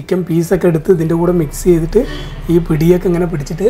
Chicken പീസൊക്കെ എടുത്ത് ഇതിൻ്റെ കൂടെ മിക്സ് ചെയ്തിട്ട് ഈ പിടിയൊക്കെ ഇങ്ങനെ പിടിച്ചിട്ട്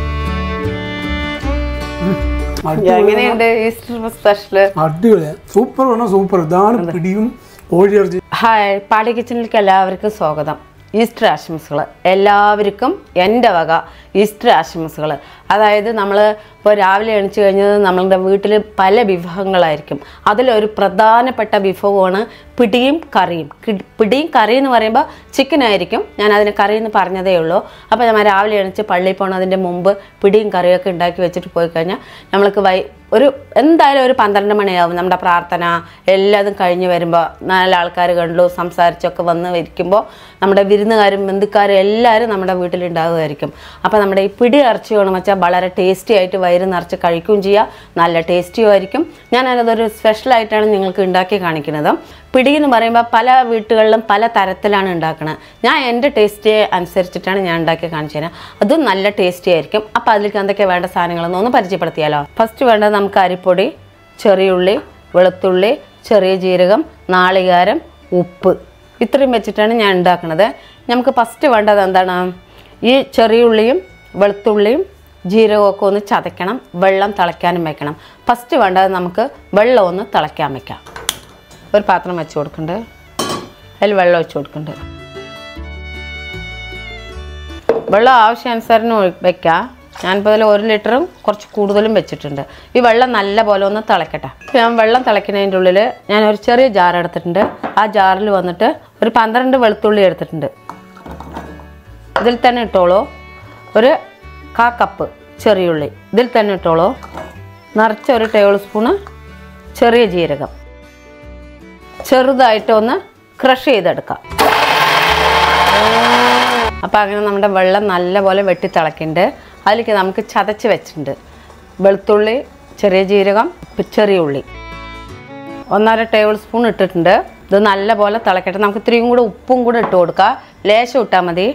ഉം, അടിപൊളി എങ്ങനെയുണ്ട് ഈസ്റ്റർ സ്പെഷ്യല് അടിപൊളി സൂപ്പർ വേണം സൂപ്പർ ഇതാണ് പിടിയും കോഴിയിറച്ചി ഹായ് പാടി കിച്ചണിലേക്ക് എല്ലാവർക്കും സ്വാഗതം ഈസ്റ്റർ ആശംസകൾ എല്ലാവർക്കും എൻ്റെ വക ഈസ്റ്റർ ആശംസകൾ അതായത് നമ്മൾ ഇപ്പോൾ രാവിലെ എണിച്ച് കഴിഞ്ഞത് നമ്മളുടെ വീട്ടിൽ പല വിഭവങ്ങളായിരിക്കും അതിലൊരു പ്രധാനപ്പെട്ട വിഭവമാണ് പിടിയും കറിയും കി- പിടിയും കറി എന്ന് പറയുമ്പോൾ ചിക്കൻ ആയിരിക്കും ഞാൻ അതിന് കറി എന്ന് പറഞ്ഞതേ ഉള്ളൂ അപ്പോൾ നമ്മൾ രാവിലെ എണിച്ച് പള്ളിയിൽ പോകണതിൻ്റെ മുമ്പ് പിടിയും കറിയൊക്കെ ഉണ്ടാക്കി വെച്ചിട്ട് പോയി കഴിഞ്ഞാൽ നമ്മൾക്ക് വൈ ഒരു എന്തായാലും ഒരു പന്ത്രണ്ട് മണിയാവും നമ്മുടെ പ്രാർത്ഥന എല്ലാതും കഴിഞ്ഞ് വരുമ്പോൾ നാല് ആൾക്കാർ കണ്ടു സംസാരിച്ചൊക്കെ വന്ന് ഇരിക്കുമ്പോൾ നമ്മുടെ വിരുന്നുകാരും ബന്ധുക്കാരും എല്ലാവരും നമ്മുടെ വീട്ടിലുണ്ടാകുമായിരിക്കും അപ്പോൾ നമ്മുടെ ഈ പിടി ഇറച്ചി വേണം വെച്ചാൽ വളരെ ടേസ്റ്റി ആയിട്ട് വയറ് നിറച്ച് കഴിക്കുകയും ചെയ്യാം നല്ല ടേസ്റ്റിയും ആയിരിക്കും ഞാൻ അതൊരു സ്പെഷ്യലായിട്ടാണ് നിങ്ങൾക്ക് ഉണ്ടാക്കി കാണിക്കുന്നത് പിടി എന്ന് പറയുമ്പോൾ പല വീട്ടുകളിലും പല തരത്തിലാണ് ഉണ്ടാക്കുന്നത് ഞാൻ എൻ്റെ ടേസ്റ്റ് അനുസരിച്ചിട്ടാണ് ഞാൻ ഉണ്ടാക്കി കാണിച്ചു തരാം അതും നല്ല ടേസ്റ്റി ആയിരിക്കും അപ്പോൾ അതിലേക്ക് എന്തൊക്കെ വേണ്ട സാധനങ്ങളെന്ന് ഒന്ന് പരിചയപ്പെടുത്തിയാലോ ഫസ്റ്റ് വേണ്ടത് നമുക്ക് അരിപ്പൊടി ചെറിയുള്ളി വെളുത്തുള്ളി ചെറിയ ജീരകം നാളികാരം ഉപ്പ് ഇത്രയും വെച്ചിട്ടാണ് ഞാൻ ഉണ്ടാക്കുന്നത് നമുക്ക് ഫസ്റ്റ് വേണ്ടത് എന്താണ് ഈ ചെറിയുള്ളിയും വെളുത്തുള്ളിയും ജീരകമൊക്കെ ഒന്ന് ചതയ്ക്കണം വെള്ളം തിളയ്ക്കാനും വെക്കണം ഫസ്റ്റ് വേണ്ടത് നമുക്ക് വെള്ളം ഒന്ന് തിളയ്ക്കാൻ വെക്കാം ഒരു പാത്രം വെച്ച് കൊടുക്കുന്നുണ്ട് അതിൽ വെള്ളം ഒഴിച്ച് കൊടുക്കുന്നുണ്ട് വെള്ളം ആവശ്യാനുസരണം ഒഴി- വെക്കാം ഞാനിപ്പോൾ ഇതിൽ ഒരു ലിറ്ററും കുറച്ച് കൂടുതലും വെച്ചിട്ടുണ്ട് ഈ വെള്ളം നല്ല പോലെ ഒന്ന് തിളക്കട്ടെ ഇപ്പം ഞാൻ വെള്ളം തിളയ്ക്കുന്നതിൻ്റെ ഉള്ളിൽ ഞാൻ ഒരു ചെറിയ ജാർ എടുത്തിട്ടുണ്ട് ആ ജാറിൽ വന്നിട്ട് ഒരു പന്ത്രണ്ട് വെളുത്തുള്ളി എടുത്തിട്ടുണ്ട് ഇതിൽ തന്നെ ഇട്ടോളൂ ഒരു കാ കപ്പ് ചെറിയുള്ളി ഇതിൽ തന്നെ ഇട്ടോളൂ നിറച്ച ഒരു ടേബിൾ സ്പൂണ് ചെറിയ ജീരകം ചെറുതായിട്ട് ഒന്ന് ക്രഷ് ചെയ്തെടുക്കാം അപ്പോൾ അങ്ങനെ നമ്മുടെ വെള്ളം നല്ലപോലെ വെട്ടി തിളക്കുന്നുണ്ട് അതിലേക്ക് നമുക്ക് ചതച്ച് വെച്ചിട്ടുണ്ട് വെളുത്തുള്ളി ചെറിയ ജീരകം പി- ചെറിയ ഉള്ളി ഒന്നര ടേബിൾ സ്പൂൺ ഇട്ടിട്ടുണ്ട് ഇത് നല്ലപോലെ തിളക്കട്ടെ നമുക്ക് ഇത്രയും കൂടെ ഉപ്പും കൂടെ ഇട്ട് കൊടുക്കുക ലേശം ഇട്ടാൽ മതി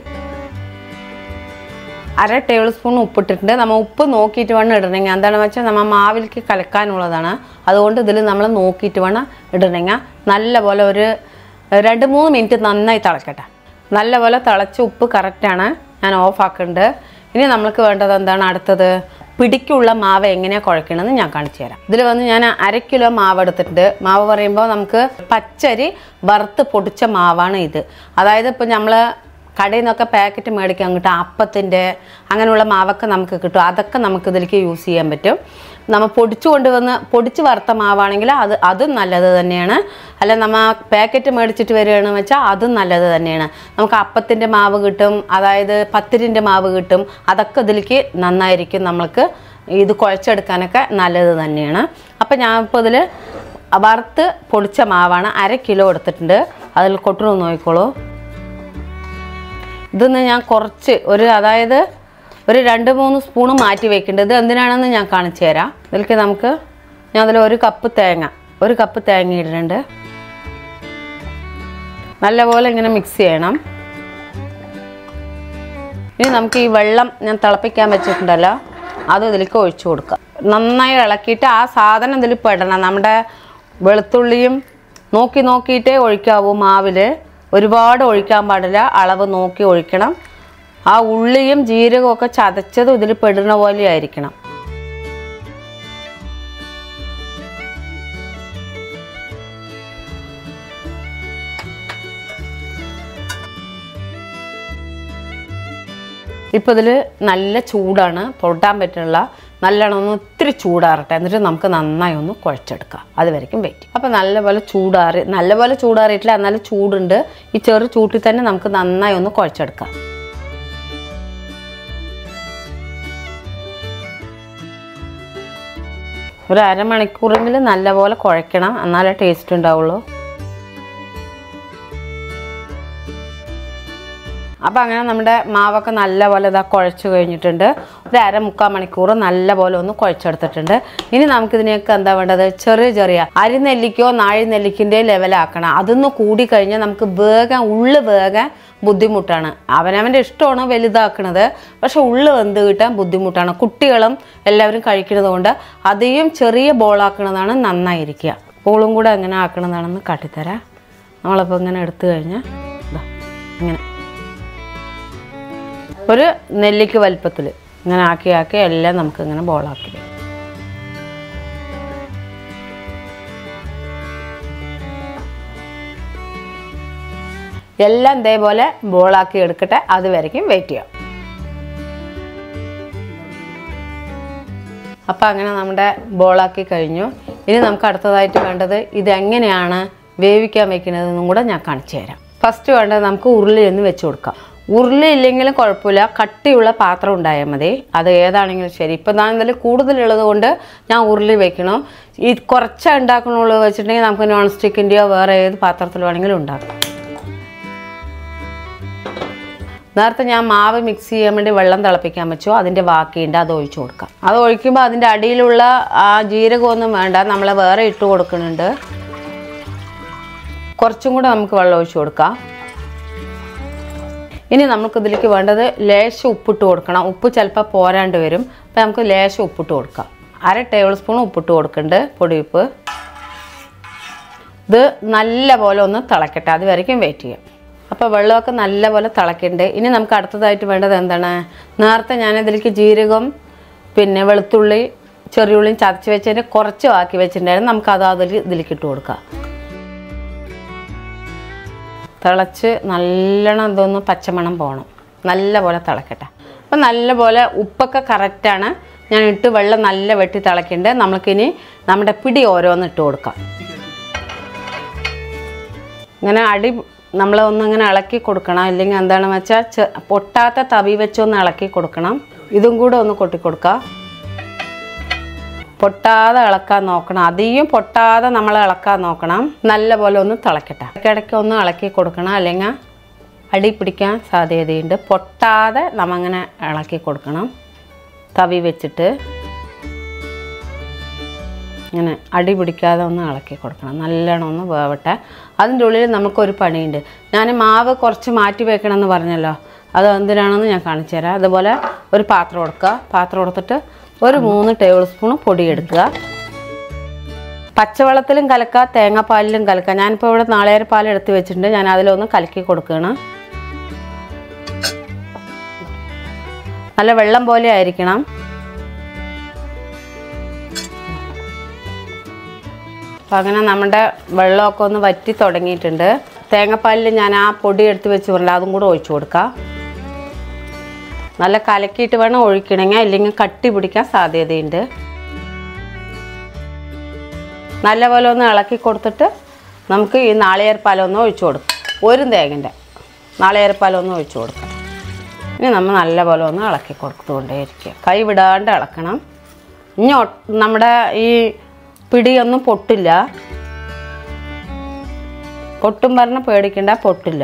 അര ടേബിൾ സ്പൂൺ ഉപ്പിട്ടിട്ടുണ്ട് നമ്മൾ ഉപ്പ് നോക്കിയിട്ട് വേണം ഇടണമെങ്കിൽ എന്താണെന്ന് വെച്ചാൽ നമ്മൾ മാവിലേക്ക് കലക്കാനുള്ളതാണ് അതുകൊണ്ട് ഇതിൽ നമ്മൾ നോക്കിയിട്ട് വേണം ഇടണമെങ്കിൽ നല്ലപോലെ ഒരു രണ്ട് മൂന്ന് മിനിറ്റ് നന്നായി തിളക്കട്ടെ നല്ലപോലെ തിളച്ച് ഉപ്പ് കറക്റ്റാണ് ഞാൻ ഓഫ് ആക്കുന്നുണ്ട് ഇനി നമുക്ക് വേണ്ടത് എന്താണ് അടുത്തത് പിടിക്കുള്ള മാവ് എങ്ങനെയാണ് കുഴക്കണമെന്ന് ഞാൻ കാണിച്ചു തരാം ഇതിൽ വന്ന് ഞാൻ അര കിലോ മാവ് എടുത്തിട്ടുണ്ട് മാവ് പറയുമ്പോൾ നമുക്ക് പച്ചരി വറുത്ത് പൊടിച്ച മാവാണ് ഇത് അതായത് ഇപ്പോൾ നമ്മൾ കടയിൽ നിന്നൊക്കെ പാക്കറ്റ് മേടിക്കാൻ കിട്ടും അപ്പത്തിൻ്റെ അങ്ങനെയുള്ള മാവൊക്കെ നമുക്ക് കിട്ടും അതൊക്കെ നമുക്ക് ഇതിലേക്ക് യൂസ് ചെയ്യാൻ പറ്റും നമ്മൾ പൊടിച്ചു കൊണ്ടുവന്ന് പൊടിച്ച് വറുത്ത മാവാണെങ്കിൽ അത് അതും നല്ലത് തന്നെയാണ് അല്ല നമ്മൾ പാക്കറ്റ് മേടിച്ചിട്ട് വരികയാണെന്ന് വെച്ചാൽ അതും നല്ലത് തന്നെയാണ് നമുക്ക് അപ്പത്തിൻ്റെ മാവ് കിട്ടും അതായത് പത്തിരിൻ്റെ മാവ് കിട്ടും അതൊക്കെ ഇതിലേക്ക് നന്നായിരിക്കും നമ്മൾക്ക് ഇത് കുഴച്ചെടുക്കാനൊക്കെ നല്ലത് തന്നെയാണ് അപ്പം ഞാൻ ഇപ്പോൾ ഇതിൽ വറുത്ത് പൊടിച്ച മാവാണ് അര കിലോ എടുത്തിട്ടുണ്ട് അതിൽ കൊട്ടുന്നു നോക്കിക്കോളൂ ഇതൊന്ന് ഞാൻ കുറച്ച് ഒരു അതായത് ഒരു രണ്ട് മൂന്ന് സ്പൂണ് മാറ്റി വെക്കേണ്ടത് ഇത് എന്തിനാണെന്ന് ഞാൻ കാണിച്ചു തരാം ഇതിലേക്ക് നമുക്ക് ഞാൻ അതിൽ ഒരു കപ്പ് തേങ്ങ ഒരു കപ്പ് തേങ്ങ ഇടുന്നുണ്ട് നല്ലപോലെ ഇങ്ങനെ മിക്സ് ചെയ്യണം ഇനി നമുക്ക് ഈ വെള്ളം ഞാൻ തിളപ്പിക്കാൻ വെച്ചിട്ടുണ്ടല്ലോ അത് ഇതിലേക്ക് ഒഴിച്ചു കൊടുക്കുക നന്നായി ഇളക്കിയിട്ട് ആ സാധനം ഇതിൽ പെടണം നമ്മുടെ വെളുത്തുള്ളിയും നോക്കി നോക്കിയിട്ടേ ഒഴിക്കാവൂ മാവിൽ ഒരുപാട് ഒഴിക്കാൻ പാടില്ല അളവ് നോക്കി ഒഴിക്കണം ആ ഉള്ളിയും ജീരകവും ഒക്കെ ചതച്ചതും ഇതിൽ പെടുന്ന പോലെ ആയിരിക്കണം ഇപ്പോൾ ഇതിൽ നല്ല ചൂടാണ് തൊട്ടാൻ പറ്റുള്ള നല്ലോണം ഒന്ന് ഒത്തിരി ചൂടാറട്ടെ എന്നിട്ട് നമുക്ക് നന്നായി ഒന്ന് കുഴച്ചെടുക്കാം അത് വരയ്ക്കും വെയിറ്റ് അപ്പോൾ നല്ലപോലെ ചൂടാറി നല്ലപോലെ ചൂടാറിയിട്ടില്ല എന്നാലും ചൂടുണ്ട് ഈ ചെറു ചൂട്ടിൽ തന്നെ നമുക്ക് നന്നായി ഒന്ന് കുഴച്ചെടുക്കാം ഒരു അരമണിക്കൂറെങ്കിലും നല്ലപോലെ കുഴയ്ക്കണം എന്നാലേ ടേസ്റ്റ് ഉണ്ടാവുള്ളൂ അപ്പോൾ അങ്ങനെ നമ്മുടെ മാവൊക്കെ നല്ലപോലെ ഇതാ കുഴച്ച് കഴിഞ്ഞിട്ടുണ്ട് ഒരു അര മുക്കാൽ മണിക്കൂർ നല്ലപോലെ ഒന്ന് കുഴച്ചെടുത്തിട്ടുണ്ട് ഇനി നമുക്കിതിനെയൊക്കെ എന്താ വേണ്ടത് ചെറിയ ചെറിയ അരിനെല്ലിക്കോ നാഴി നെല്ലിക്കിൻ്റെ ലെവലാക്കണം അതൊന്ന് കൂടി കഴിഞ്ഞാൽ നമുക്ക് വേഗം ഉള്ളു വേഗം ബുദ്ധിമുട്ടാണ് അവനവൻ്റെ ഇഷ്ടമാണ് വലുതാക്കണത് പക്ഷെ ഉള്ളു വെന്ത് കിട്ടാൻ ബുദ്ധിമുട്ടാണ് കുട്ടികളും എല്ലാവരും കഴിക്കുന്നത് കൊണ്ട് അധികം ചെറിയ ബോളാക്കണതാണ് നന്നായിരിക്കുക ബോളും കൂടെ എങ്ങനെ ആക്കണതാണെന്ന് കാട്ടിത്തരാം നമ്മളിപ്പോൾ ഇങ്ങനെ എടുത്തു കഴിഞ്ഞാൽ ഇതാ ഇങ്ങനെ ഒരു നെല്ലിക്ക് വലിപ്പത്തിൽ ഇങ്ങനെ ആക്കി ആക്കി എല്ലാം നമുക്ക് ഇങ്ങനെ ബോളാക്കി എല്ലാം ഇതേപോലെ ബോളാക്കി എടുക്കട്ടെ അത് വരയ്ക്കും വെയിറ്റ് ചെയ്യാം അപ്പം അങ്ങനെ നമ്മുടെ ബോളാക്കി കഴിഞ്ഞു ഇനി നമുക്ക് അടുത്തതായിട്ട് വേണ്ടത് ഇതെങ്ങനെയാണ് വേവിക്കാൻ വെക്കുന്നതെന്നും കൂടെ ഞാൻ കാണിച്ചു തരാം ഫസ്റ്റ് വേണ്ടത് നമുക്ക് ഉരുളി ഒന്ന് വെച്ച് കൊടുക്കാം ഉരുളി ഇല്ലെങ്കിലും കുഴപ്പമില്ല കട്ടിയുള്ള പാത്രം ഉണ്ടായാൽ മതി അത് ഏതാണെങ്കിലും ശരി ഇപ്പം ഞാൻ ഇതിൽ കൂടുതലുള്ളത് കൊണ്ട് ഞാൻ ഉരുളി വെക്കണം ഈ കുറച്ച് ഉണ്ടാക്കണുള്ളൂ വെച്ചിട്ടുണ്ടെങ്കിൽ നമുക്ക് നോൺ സ്റ്റിക്കിൻ്റെയോ വേറെ ഏത് പാത്രത്തിൽ വേണമെങ്കിലും ഉണ്ടാക്കാം നേരത്തെ ഞാൻ മാവ് മിക്സ് ചെയ്യാൻ വേണ്ടി വെള്ളം തിളപ്പിക്കാൻ വെച്ചു അതിൻ്റെ ബാക്കിയുണ്ട് അത് ഒഴിച്ചു കൊടുക്കാം അത് ഒഴിക്കുമ്പോൾ അതിൻ്റെ അടിയിലുള്ള ആ ജീരകമൊന്നും വേണ്ട നമ്മൾ വേറെ ഇട്ട് കൊടുക്കുന്നുണ്ട് കുറച്ചും കൂടെ നമുക്ക് വെള്ളം ഒഴിച്ചു കൊടുക്കാം ഇനി നമുക്ക് ഇതിലേക്ക് വേണ്ടത് ലേശം ഉപ്പിട്ട് കൊടുക്കണം ഉപ്പ് ചിലപ്പോൾ പോരാണ്ട് വരും അപ്പോൾ നമുക്ക് ലേശം ഉപ്പിട്ട് കൊടുക്കാം അര ടേബിൾ സ്പൂൺ ഉപ്പിട്ട് കൊടുക്കുന്നുണ്ട് പൊടിയുപ്പ് ഇത് നല്ല പോലെ ഒന്ന് തിളക്കട്ടെ അത് വരയ്ക്കും വെയിറ്റ് ചെയ്യാം അപ്പോൾ വെള്ളമൊക്കെ നല്ല പോലെ തിളക്കുന്നുണ്ട് ഇനി നമുക്ക് അടുത്തതായിട്ട് വേണ്ടത് എന്താണ് നേരത്തെ ഞാൻ ഇതിലേക്ക് ജീരകം പിന്നെ വെളുത്തുള്ളി ചെറിയുള്ളിയും ചതച്ച് വെച്ചതിന് കുറച്ച് ബാക്കി വെച്ചിട്ടുണ്ടായിരുന്നു നമുക്ക് അത് അതിൽ ഇതിലേക്ക് ഇട്ട് കൊടുക്കാം തിളച്ച് നല്ലോണം ഇതൊന്ന് പച്ചമണം പോകണം നല്ല പോലെ തിളക്കട്ടെ അപ്പം നല്ല പോലെ ഉപ്പൊക്കെ കറക്റ്റാണ് ഞാൻ ഇട്ട് വെള്ളം നല്ല വെട്ടി തിളക്കുന്നുണ്ട് നമുക്കിനി നമ്മുടെ പിടി ഓരോന്ന് ഇട്ട് കൊടുക്കാം ഇങ്ങനെ അടി നമ്മൾ ഒന്നിങ്ങനെ ഇളക്കി കൊടുക്കണം ഇല്ലെങ്കിൽ എന്താണെന്ന് വെച്ചാൽ ചെ പൊട്ടാത്ത തവി വെച്ചൊന്ന് ഇളക്കി കൊടുക്കണം ഇതും കൂടെ ഒന്ന് കൊട്ടി കൊടുക്കുക പൊട്ടാതെ ഇളക്കാൻ നോക്കണം അധികം പൊട്ടാതെ നമ്മൾ ഇളക്കാൻ നോക്കണം നല്ല പോലെ ഒന്ന് തിളക്കട്ടെ ഇടയ്ക്കിടയ്ക്ക് ഒന്ന് ഇളക്കി കൊടുക്കണം അല്ലെങ്കിൽ അടി പിടിക്കാൻ സാധ്യതയുണ്ട് പൊട്ടാതെ നമ്മങ്ങനെ ഇളക്കി കൊടുക്കണം തവി വെച്ചിട്ട് ഇങ്ങനെ അടി പിടിക്കാതെ ഒന്ന് ഇളക്കി കൊടുക്കണം നല്ലോണം ഒന്ന് വേവട്ടെ അതിൻ്റെ ഉള്ളിൽ നമുക്കൊരു പണിയുണ്ട് ഞാൻ മാവ് കുറച്ച് മാറ്റി വെക്കണം എന്ന് പറഞ്ഞല്ലോ അത് എന്തിനാണെന്ന് ഞാൻ കാണിച്ചു തരാം അതുപോലെ ഒരു പാത്രം കൊടുക്കുക പാത്രം കൊടുത്തിട്ട് ഒരു മൂന്ന് ടേബിൾ സ്പൂൺ പൊടി എടുക്കുക പച്ചവെള്ളത്തിലും കലക്കുക തേങ്ങാപ്പാലിലും കലക്കുക ഞാനിപ്പോൾ ഇവിടെ നാളേര പാൽ എടുത്ത് വെച്ചിട്ടുണ്ട് ഞാൻ അതിലൊന്ന് കലക്കി കൊടുക്കുകയാണ് നല്ല വെള്ളം പോലെ ആയിരിക്കണം അപ്പം അങ്ങനെ നമ്മുടെ വെള്ളമൊക്കെ ഒന്ന് വറ്റി തുടങ്ങിയിട്ടുണ്ട് തേങ്ങാപ്പാലിൽ ഞാൻ ആ പൊടി എടുത്ത് വെച്ച് പറഞ്ഞില്ല അതും കൂടെ ഒഴിച്ചു കൊടുക്കാം നല്ല കലക്കിയിട്ട് വേണം ഒഴിക്കണമെങ്കിൽ അല്ലെങ്കിൽ കട്ടി പിടിക്കാൻ സാധ്യതയുണ്ട് നല്ലപോലെ ഒന്ന് ഇളക്കി കൊടുത്തിട്ട് നമുക്ക് ഈ നാളികേരപ്പാലൊന്ന് ഒഴിച്ചു കൊടുക്കാം ഒരു തേങ്ങൻ്റെ നാളികേരപ്പാലൊന്ന് ഒഴിച്ചു കൊടുക്കാം ഇനി നമ്മൾ നല്ലപോലെ ഒന്ന് ഇളക്കി കൊടുത്തുകൊണ്ടേയിരിക്കുക കൈ വിടാണ്ട് ഇളക്കണം ഇനി ഒ- നമ്മുടെ ഈ പിടിയൊന്നും പൊട്ടില്ല പൊട്ടും പറഞ്ഞ് പേടിക്കണ്ട പൊട്ടില്ല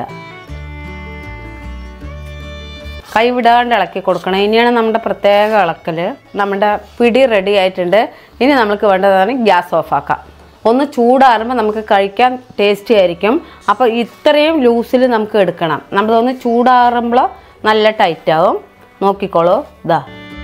കൈ വിടാണ്ട് ഇളക്കി കൊടുക്കണം ഇനിയാണ് നമ്മുടെ പ്രത്യേക ഇളക്കൽ നമ്മുടെ പിടി റെഡി ആയിട്ടുണ്ട് ഇനി നമുക്ക് വേണ്ടതാണ് ഗ്യാസ് ഓഫാക്കാം ഒന്ന് ചൂടാറുമ്പോൾ നമുക്ക് കഴിക്കാൻ ടേസ്റ്റി ആയിരിക്കും അപ്പോൾ ഇത്രയും ലൂസിൽ നമുക്ക് എടുക്കണം നമ്മളൊന്ന് ചൂടാറുമ്പോൾ നല്ല ടൈറ്റ് ആവും നോക്കിക്കോളൂ ഇതാ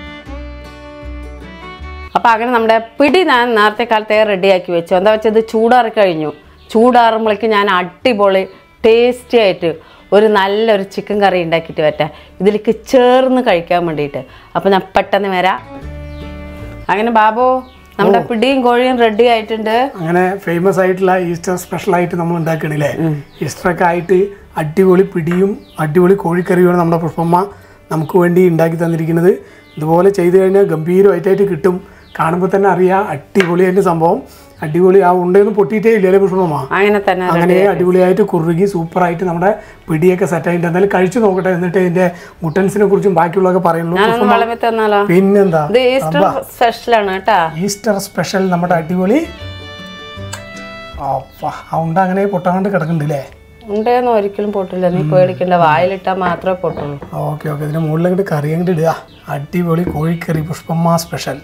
അപ്പോൾ അങ്ങനെ നമ്മുടെ പിടി ഞാൻ നേരത്തെ കാലത്തെ റെഡിയാക്കി വെച്ചു എന്താ വെച്ചാൽ ഇത് ചൂടാറി കഴിഞ്ഞു ചൂടാറുമ്പോഴേക്ക് ഞാൻ അടിപൊളി ടേസ്റ്റി ആയിട്ട് ഒരു നല്ലൊരു ചിക്കൻ കറി ഉണ്ടാക്കിയിട്ട് വരട്ടെ ഇതിലേക്ക് ചേർന്ന് കഴിക്കാൻ വേണ്ടിയിട്ട് അപ്പോൾ ഞാൻ പെട്ടെന്ന് വരാം അങ്ങനെ ബാബു നമ്മുടെ പിടിയും കോഴിയും റെഡി ആയിട്ടുണ്ട് അങ്ങനെ ഫേമസ് ആയിട്ടുള്ള ഈസ്റ്റർ സ്പെഷ്യൽ ആയിട്ട് നമ്മൾ ഉണ്ടാക്കണില്ലേ ഈസ്റ്റർ ഒക്കെ ആയിട്ട് അടിപൊളി പിടിയും അടിപൊളി കോഴിക്കറിയുമാണ് നമ്മുടെ പുഷ്പമ്മ നമുക്ക് വേണ്ടി ഉണ്ടാക്കി തന്നിരിക്കുന്നത് ഇതുപോലെ ചെയ്തു കഴിഞ്ഞാൽ ഗംഭീരമായിട്ടായിട്ട് കിട്ടും കാണുമ്പോൾ തന്നെ അറിയാം അടിപൊളിയായിട്ട് സംഭവം അടിപൊളി ആ ഉണ്ടെന്ന് പൊട്ടിയിട്ടേ ഇല്ലേ പുഷ്പമ്മ അങ്ങനെ തന്നെ അങ്ങനെ അടിപൊളിയായിട്ട് കുറുകി സൂപ്പറായിട്ട് നമ്മുടെ പിടിയൊക്കെ സെറ്റ് ആയിട്ട് എന്തായാലും കഴിച്ചു നോക്കട്ടെ എന്നിട്ട് ഇതിന്റെ മുട്ടൻസിനെ കുറിച്ചും ബാക്കിയുള്ളതൊക്കെ പറയുള്ളൂ ഞാനൊന്ന് വിളമ്പി തന്നാലോ പിന്നെന്താ ഇത് ഈസ്റ്റർ സ്പെഷ്യലാണ് കേട്ടാ ഈസ്റ്റർ സ്പെഷ്യൽ നമ്മുടെ അടിപൊളി അപ്പ ആ ഉണ്ട അങ്ങനെ പൊട്ടാണ്ട് കിടക്കുന്നുണ്ടല്ലേ ഉണ്ടേന്ന് ഒരിക്കലും പൊട്ടില്ല നീ പേടിക്കണ്ട വായിലിട്ടാൽ മാത്രമേ പൊട്ടുള്ളൂ ഓക്കെ ഓക്കെ ഇതിന്റെ മുകളിൽ അങ്ങോട്ട് കറി അങ്ങോട്ട് ഇടുക അടിപൊളി കോഴിക്കറി പുഷ്പമ്മ സ്പെഷ്യൽ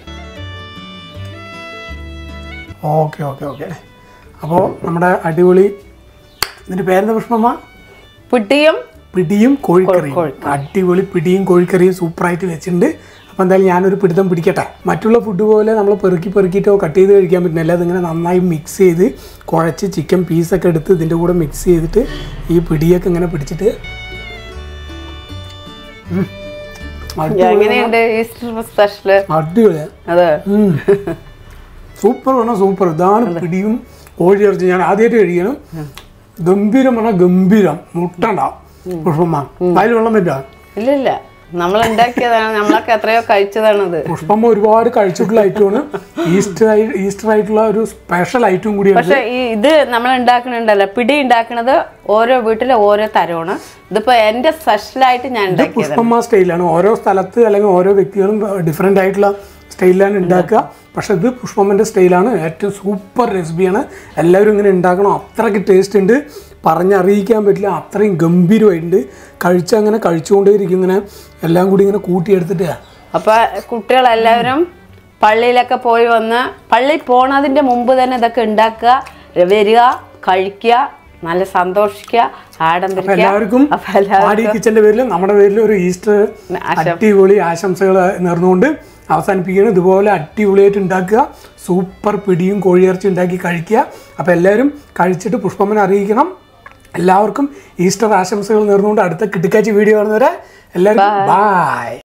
ഓക്കെ ഓക്കെ ഓക്കെ അപ്പോൾ നമ്മുടെ അടിപൊളി ഇതിന്റെ പേരെന്താ പുഷ്പമ്മ പിടിയും പിടിയും കോഴിക്കറിയും അടിപൊളി പിടിയും കോഴിക്കറിയും സൂപ്പറായിട്ട് വെച്ചിട്ടുണ്ട് അപ്പോൾ എന്തായാലും ഞാനൊരു പിടുത്തം പിടിക്കട്ടെ മറ്റുള്ള ഫുഡ് പോലെ നമ്മൾ പെറുക്കി പെറുക്കിയിട്ടോ കട്ട് ചെയ്ത് കഴിക്കാൻ പറ്റുന്നില്ല അതിങ്ങനെ നന്നായി മിക്സ് ചെയ്ത് കുഴച്ച് ചിക്കൻ പീസൊക്കെ എടുത്ത് ഇതിൻ്റെ കൂടെ മിക്സ് ചെയ്തിട്ട് ഈ പിടിയൊക്കെ ഇങ്ങനെ പിടിച്ചിട്ട് ഉം, എങ്ങനെയുണ്ട് ഈസ്റ്റർ സ്പെഷ്യല് അടിപൊളിയാ അതെ ഉം. സൂപ്പർ പറഞ്ഞാൽ സൂപ്പർ ഇതാണ് പിടിയും കോഴി ഇറച്ചി ഞാൻ ആദ്യമായിട്ട് കഴിക്കണം ഗംഭീരം പറഞ്ഞാൽ ഗംഭീരം മുട്ടണ്ടാവും പുഷ്പമ്മ അതിൽ വെള്ളം പറ്റാ ഇല്ല ഇല്ല നമ്മൾ ഉണ്ടാക്കിയതാണ് നമ്മളൊക്കെ എത്രയോ കഴിച്ചതാണത് പുഷ്പമ്മ ഒരുപാട് കഴിച്ചിട്ടുള്ള ഐറ്റമാണ് ഈസ്റ്റർ ആയി- ഈസ്റ്റർ ആയിട്ടുള്ള ഒരു സ്പെഷ്യൽ ഐറ്റം കൂടിയാണ് പക്ഷെ ഈ ഇത് നമ്മൾ ഉണ്ടാക്കണുണ്ടല്ലോ പിടി ഉണ്ടാക്കണത് ഓരോ വീട്ടിലെ ഓരോ തരമാണ് ഇതിപ്പോ എന്റെ സ്പെഷ്യലായിട്ട് ഞാൻ ഉണ്ടാക്കിയത് പുഷ്പമ്മ സ്റ്റൈലാണ് ഓരോ സ്ഥലത്ത് അല്ലെങ്കിൽ ഓരോ വ്യക്തികളും ഡിഫറെൻ്റ് ആയിട്ടുള്ള സ്റ്റൈലിലാണ് ഉണ്ടാക്കുക പക്ഷെ ഇത് പുഷ്പമ്മൻ്റെ സ്റ്റൈലാണ് ഏറ്റവും സൂപ്പർ റെസിപ്പിയാണ് എല്ലാവരും ഇങ്ങനെ ഉണ്ടാക്കണം അത്രയ്ക്ക് ടേസ്റ്റ് ഉണ്ട് പറഞ്ഞറിയിക്കാൻ പറ്റില്ല അത്രയും ഗംഭീരമായിട്ടുണ്ട് കഴിച്ച് അങ്ങനെ കഴിച്ചുകൊണ്ടേയിരിക്കും ഇങ്ങനെ എല്ലാം കൂടി ഇങ്ങനെ കൂട്ടിയെടുത്തിട്ട് അപ്പൊ കുട്ടികളെല്ലാവരും പള്ളിയിലൊക്കെ പോയി വന്ന് പള്ളി പോണതിന്റെ മുമ്പ് തന്നെ ഇതൊക്കെ ഉണ്ടാക്കുക വരിക കഴിക്കുക നല്ല സന്തോഷിക്കുക ആഡംബരിക്കുക എല്ലാവർക്കും അപ്പൊ എല്ലാവരും ആടി കിച്ചൻ്റെ പേരിൽ നമ്മുടെ പേരിൽ ഒരു ഈസ്റ്റർ അടിപൊളി ആശംസകൾ നേർന്നുകൊണ്ട് അവസാനിപ്പിക്കുകയാണ് ഇതുപോലെ അടിപൊളിയായിട്ട് ഉണ്ടാക്കുക സൂപ്പർ പിടിയും കോഴിയിറച്ചി ഉണ്ടാക്കി കഴിക്കുക അപ്പോൾ എല്ലാവരും കഴിച്ചിട്ട് പുഷ്പമ്മനെ അറിയിക്കണം എല്ലാവർക്കും ഈസ്റ്റർ ആശംസകൾ നേർന്നുകൊണ്ട് അടുത്ത കിട്ടിക്കാച്ചി വീഡിയോ കാണുന്നവരെ എല്ലാവർക്കും ബായ്